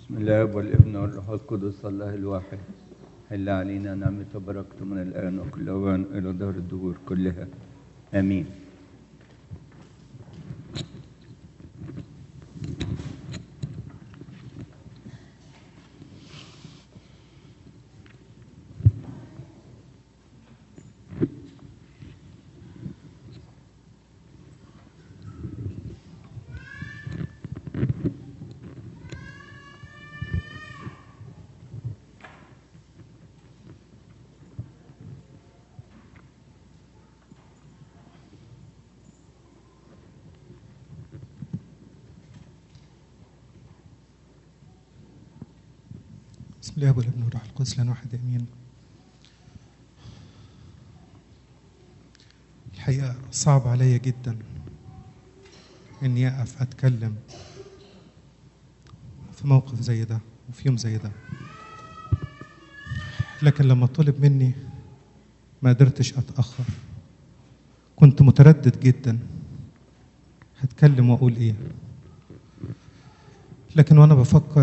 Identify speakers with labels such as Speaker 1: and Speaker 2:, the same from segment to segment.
Speaker 1: بسم الله والابن والروح القدس الله الواحد حل علينا نعمة وبركته من الآن وكل أوان إلى دهر الدهور كلها آمين
Speaker 2: بسم الله والابن والروح القدس لنا واحد امين الحقيقه صعب عليا جدا اني اقف اتكلم في موقف زي ده وفي يوم زي ده لكن لما طلب مني ما قدرتش اتاخر كنت متردد جدا هتكلم واقول ايه لكن وانا بفكر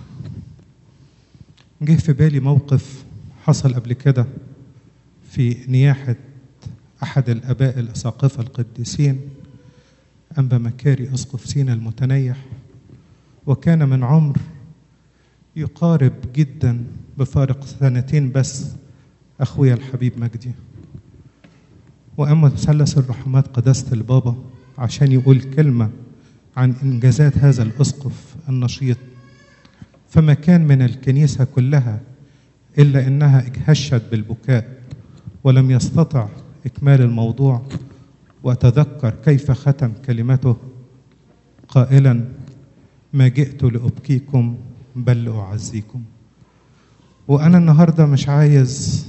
Speaker 2: جه في بالي موقف حصل قبل كده في نياحة أحد الآباء الأساقفة القديسين أنبا مكاري أسقف سينا المتنيح وكان من عمر يقارب جدا بفارق سنتين بس أخويا الحبيب مجدي وأما مثلث الرحمات قداسة البابا عشان يقول كلمة عن إنجازات هذا الأسقف النشيط فما كان من الكنيسة كلها إلا إنها هشت بالبكاء ولم يستطع إكمال الموضوع وأتذكر كيف ختم كلمته قائلا ما جئت لأبكيكم بل لأعزيكم وأنا النهاردة مش عايز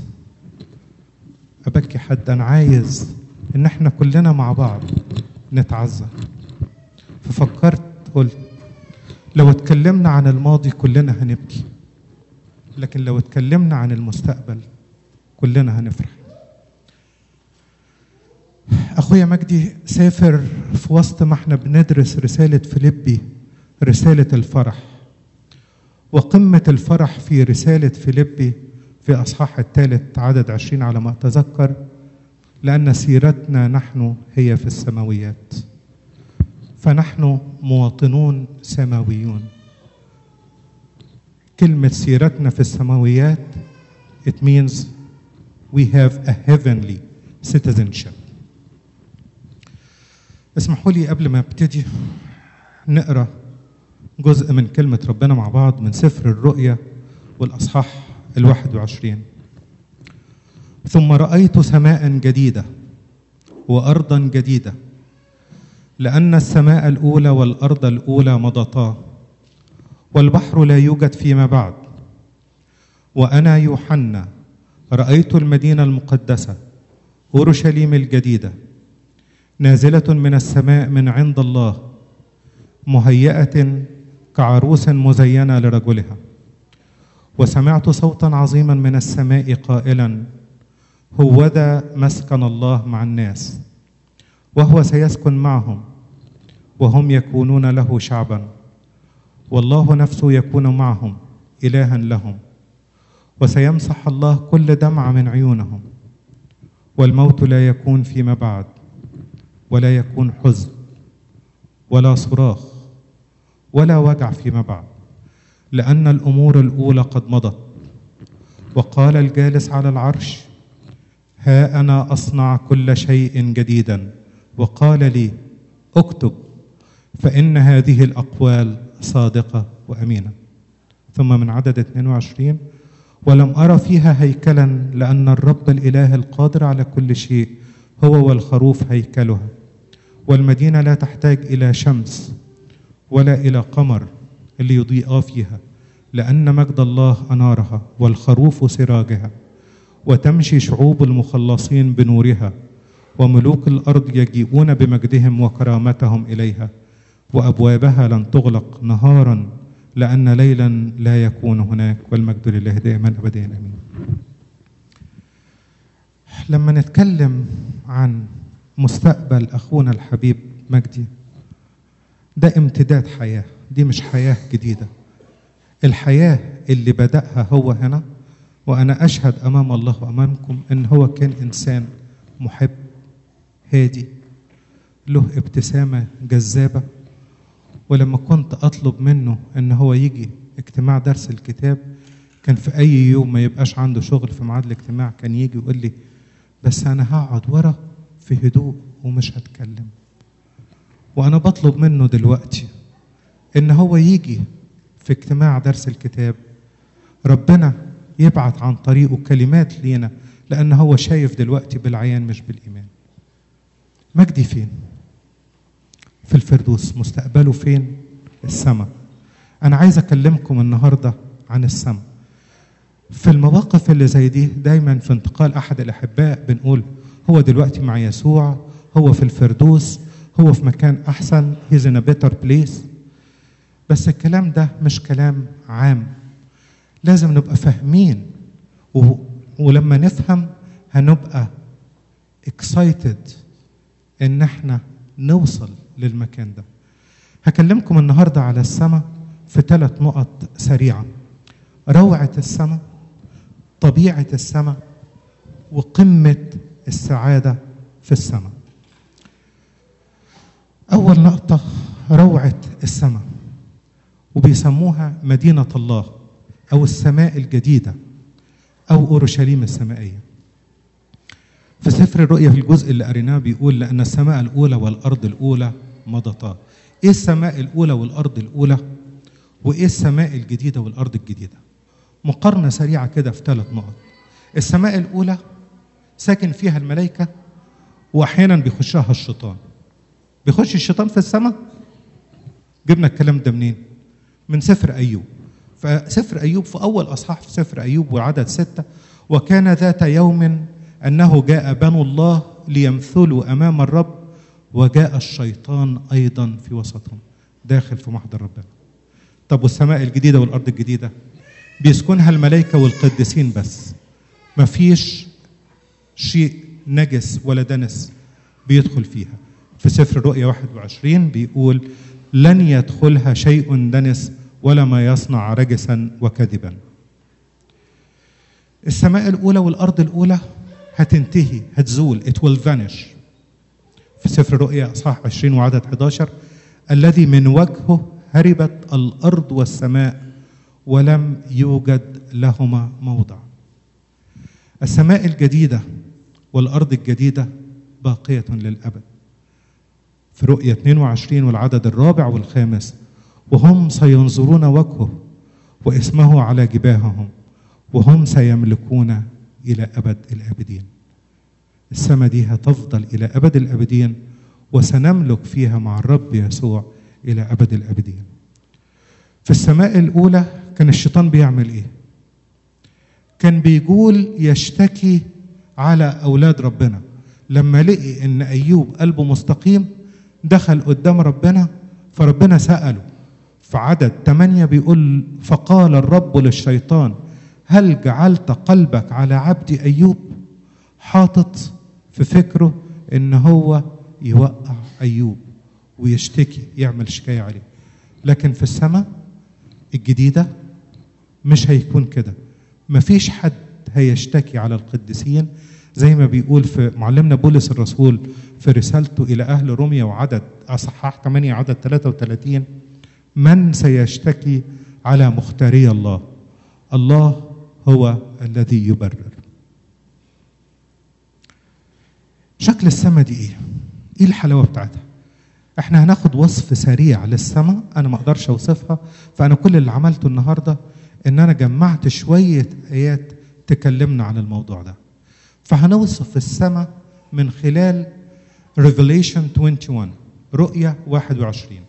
Speaker 2: أبكي حد أنا عايز إن إحنا كلنا مع بعض نتعزى ففكرت قلت لو اتكلمنا عن الماضي كلنا هنبكي لكن لو اتكلمنا عن المستقبل كلنا هنفرح اخويا مجدي سافر في وسط ما احنا بندرس رسالة فيليبي رسالة الفرح وقمة الفرح في رسالة فيليبي في أصحاح الثالث عدد عشرين على ما أتذكر لأن سيرتنا نحن هي في السماويات فنحن مواطنون سماويون كلمة سيرتنا في السماويات it means we have a heavenly citizenship اسمحوا لي قبل ما ابتدي نقرا جزء من كلمة ربنا مع بعض من سفر الرؤيا والأصحاح الواحد وعشرين ثم رأيت سماء جديدة وأرضا جديدة لأن السماء الأولى والأرض الأولى مضتا والبحر لا يوجد فيما بعد وأنا يوحنا رأيت المدينة المقدسة أورشليم الجديدة نازلة من السماء من عند الله مهيئة كعروس مزينة لرجلها وسمعت صوتا عظيما من السماء قائلا هوذا مسكن الله مع الناس وهو سيسكن معهم وهم يكونون له شعبا والله نفسه يكون معهم إلها لهم وسيمسح الله كل دمع من عيونهم والموت لا يكون فيما بعد ولا يكون حزن ولا صراخ ولا وجع فيما بعد لأن الأمور الأولى قد مضت وقال الجالس على العرش ها أنا أصنع كل شيء جديدا وقال لي اكتب فإن هذه الأقوال صادقة وأمينة ثم من عدد 22 ولم أرى فيها هيكلا لأن الرب الإله القادر على كل شيء هو والخروف هيكلها والمدينة لا تحتاج إلى شمس ولا إلى قمر ليضيئا فيها لأن مجد الله أنارها والخروف سراجها وتمشي شعوب المخلصين بنورها وملوك الارض يجيئون بمجدهم وكرامتهم اليها وابوابها لن تغلق نهارا لان ليلا لا يكون هناك والمجد لله دائما ابدا امين. لما نتكلم عن مستقبل اخونا الحبيب مجدي ده امتداد حياه دي مش حياه جديده الحياة اللي بدأها هو هنا وأنا أشهد أمام الله وأمامكم إن هو كان إنسان محب هادي له ابتسامة جذابة ولما كنت أطلب منه إن هو يجي اجتماع درس الكتاب كان في أي يوم ما يبقاش عنده شغل في ميعاد الاجتماع كان يجي ويقول لي بس أنا هقعد ورا في هدوء ومش هتكلم وأنا بطلب منه دلوقتي إن هو يجي في اجتماع درس الكتاب ربنا يبعت عن طريقه كلمات لينا لأن هو شايف دلوقتي بالعيان مش بالإيمان مجدي فين؟ في الفردوس مستقبله فين؟ السماء أنا عايز أكلمكم النهاردة عن السماء في المواقف اللي زي دي دايما في انتقال أحد الأحباء بنقول هو دلوقتي مع يسوع هو في الفردوس هو في مكان أحسن he's in a better place بس الكلام ده مش كلام عام لازم نبقى فاهمين و... ولما نفهم هنبقى excited ان احنا نوصل للمكان ده هكلمكم النهارده على السماء في ثلاث نقط سريعه روعه السماء طبيعه السماء وقمه السعاده في السماء اول نقطه روعه السماء وبيسموها مدينه الله او السماء الجديده او اورشليم السمائيه في سفر الرؤيا في الجزء اللي قريناه بيقول لأن السماء الأولى والأرض الأولى مضتا. إيه السماء الأولى والأرض الأولى؟ وإيه السماء الجديدة والأرض الجديدة؟ مقارنة سريعة كده في ثلاث نقط. السماء الأولى ساكن فيها الملائكة وأحيانا بيخشها الشيطان. بيخش الشيطان في السماء؟ جبنا الكلام ده منين؟ من سفر أيوب. فسفر أيوب في أول أصحاح في سفر أيوب وعدد ستة وكان ذات يوم انه جاء بنو الله ليمثلوا امام الرب وجاء الشيطان ايضا في وسطهم داخل في محضر ربنا طب والسماء الجديده والارض الجديده بيسكنها الملائكه والقديسين بس مفيش شيء نجس ولا دنس بيدخل فيها في سفر الرؤيا 21 بيقول لن يدخلها شيء دنس ولا ما يصنع رجسا وكذبا السماء الاولى والارض الاولى هتنتهي هتزول it will vanish في سفر الرؤيا اصحاح 20 وعدد 11 الذي من وجهه هربت الارض والسماء ولم يوجد لهما موضع السماء الجديده والارض الجديده باقيه للابد في رؤيا 22 والعدد الرابع والخامس وهم سينظرون وجهه واسمه على جباههم وهم سيملكون إلى أبد الآبدين السماء دي هتفضل إلى أبد الآبدين وسنملك فيها مع الرب يسوع إلى أبد الآبدين في السماء الأولى كان الشيطان بيعمل إيه كان بيقول يشتكي على أولاد ربنا لما لقي إن أيوب قلبه مستقيم دخل قدام ربنا فربنا سأله في عدد ثمانية بيقول فقال الرب للشيطان هل جعلت قلبك على عبدي ايوب حاطط في فكره ان هو يوقع ايوب ويشتكي يعمل شكايه عليه لكن في السماء الجديده مش هيكون كده مفيش حد هيشتكي على القديسين زي ما بيقول في معلمنا بولس الرسول في رسالته الى اهل روميا وعدد اصحاح 8 عدد 33 من سيشتكي على مختاري الله الله هو الذي يبرر شكل السماء دي ايه ايه الحلاوه بتاعتها احنا هناخد وصف سريع للسماء انا ما اقدرش اوصفها فانا كل اللي عملته النهارده ان انا جمعت شويه ايات تكلمنا عن الموضوع ده فهنوصف السماء من خلال Revelation 21 رؤية 21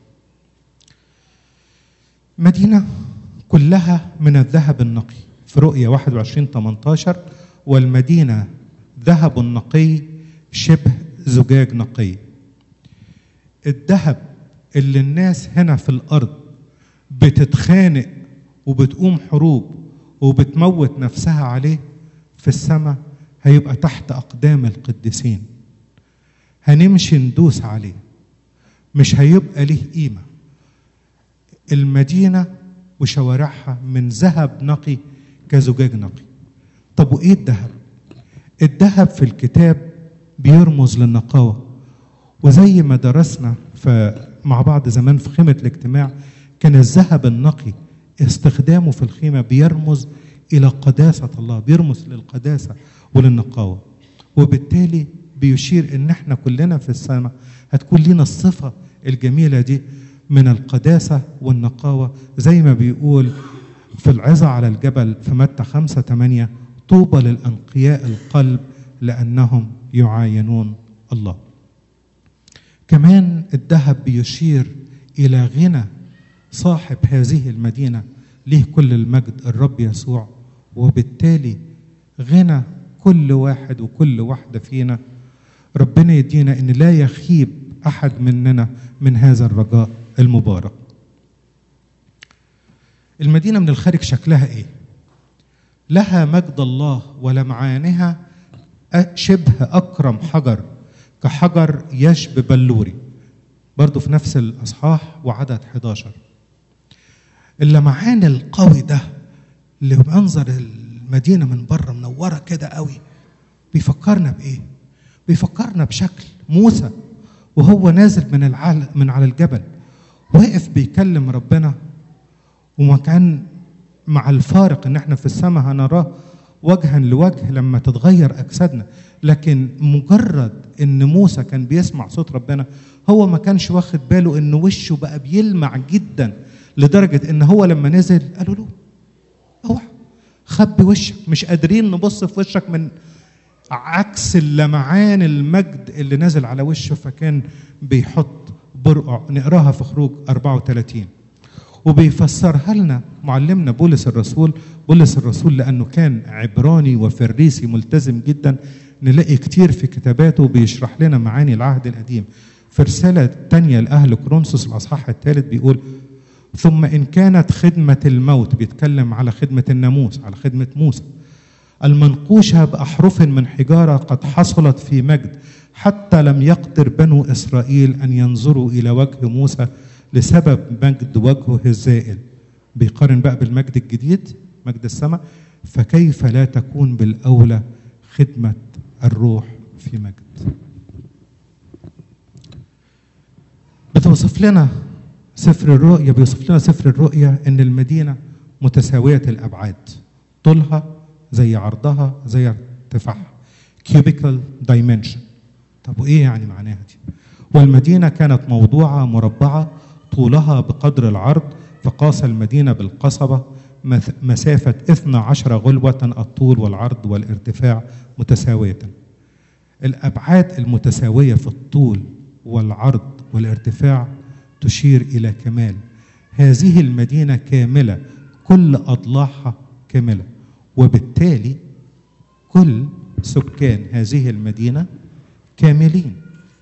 Speaker 2: مدينة كلها من الذهب النقي في رؤية 21 18 والمدينة ذهب نقي شبه زجاج نقي الذهب اللي الناس هنا في الأرض بتتخانق وبتقوم حروب وبتموت نفسها عليه في السماء هيبقى تحت أقدام القديسين هنمشي ندوس عليه مش هيبقى ليه قيمة المدينة وشوارعها من ذهب نقي كزجاج نقي طب وايه الذهب الذهب في الكتاب بيرمز للنقاوه وزي ما درسنا في مع بعض زمان في خيمه الاجتماع كان الذهب النقي استخدامه في الخيمه بيرمز الى قداسه الله بيرمز للقداسه وللنقاوه وبالتالي بيشير ان احنا كلنا في السماء هتكون لنا الصفه الجميله دي من القداسه والنقاوه زي ما بيقول في العظه على الجبل في متى 5 8 طوبى للانقياء القلب لانهم يعاينون الله. كمان الذهب بيشير الى غنى صاحب هذه المدينه ليه كل المجد الرب يسوع وبالتالي غنى كل واحد وكل واحده فينا ربنا يدينا ان لا يخيب احد مننا من هذا الرجاء المبارك. المدينه من الخارج شكلها ايه؟ لها مجد الله ولمعانها شبه اكرم حجر كحجر يشب بلوري برضه في نفس الاصحاح وعدد 11 اللمعان القوي ده اللي منظر المدينه من بره منوره كده قوي بيفكرنا بايه بيفكرنا بشكل موسى وهو نازل من العل من على الجبل واقف بيكلم ربنا وما كان مع الفارق ان احنا في السماء هنراه وجها لوجه لما تتغير اجسادنا لكن مجرد ان موسى كان بيسمع صوت ربنا هو ما كانش واخد باله ان وشه بقى بيلمع جدا لدرجه ان هو لما نزل قالوا له اوعى خبي وشك مش قادرين نبص في وشك من عكس اللمعان المجد اللي نزل على وشه فكان بيحط برقع نقراها في خروج 34 وبيفسرها لنا معلمنا بولس الرسول بولس الرسول لانه كان عبراني وفريسي ملتزم جدا نلاقي كتير في كتاباته بيشرح لنا معاني العهد القديم في رسالة تانية لأهل كرونسوس الأصحاح الثالث بيقول ثم إن كانت خدمة الموت بيتكلم على خدمة الناموس على خدمة موسى المنقوشة بأحرف من حجارة قد حصلت في مجد حتى لم يقدر بنو إسرائيل أن ينظروا إلى وجه موسى لسبب مجد وجهه الزائل بيقارن بقى بالمجد الجديد مجد السماء فكيف لا تكون بالأولى خدمة الروح في مجد بتوصف لنا سفر الرؤيا بيوصف لنا سفر الرؤيا ان المدينه متساويه الابعاد طولها زي عرضها زي ارتفاعها كيوبيكال دايمنشن طب وايه يعني معناها دي والمدينه كانت موضوعه مربعه طولها بقدر العرض فقاس المدينه بالقصبه مسافة 12 غلوة الطول والعرض والارتفاع متساوية الأبعاد المتساوية في الطول والعرض والارتفاع تشير إلى كمال هذه المدينة كاملة كل أضلاعها كاملة وبالتالي كل سكان هذه المدينة كاملين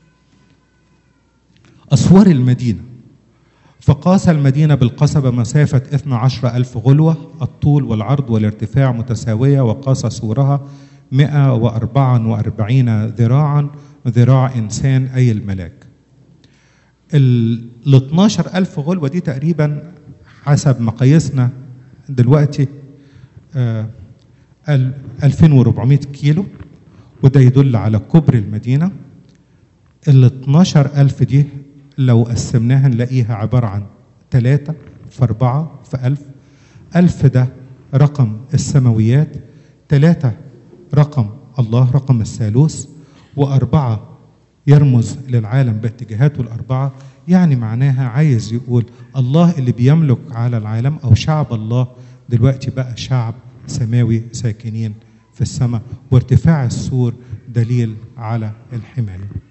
Speaker 2: أسوار المدينة فقاس المدينة بالقصبة مسافة 12 ألف غلوة الطول والعرض والارتفاع متساوية وقاس سورها 144 ذراعا ذراع إنسان أي الملاك ال 12 ألف غلوة دي تقريبا حسب مقاييسنا دلوقتي آه 2400 كيلو وده يدل على كبر المدينة ال 12 ألف دي لو قسمناها نلاقيها عبارة عن ثلاثة في أربعة في ألف ألف ده رقم السماويات ثلاثة رقم الله رقم الثالوث وأربعة يرمز للعالم باتجاهاته الأربعة يعني معناها عايز يقول الله اللي بيملك على العالم أو شعب الله دلوقتي بقى شعب سماوي ساكنين في السماء وارتفاع السور دليل على الحماية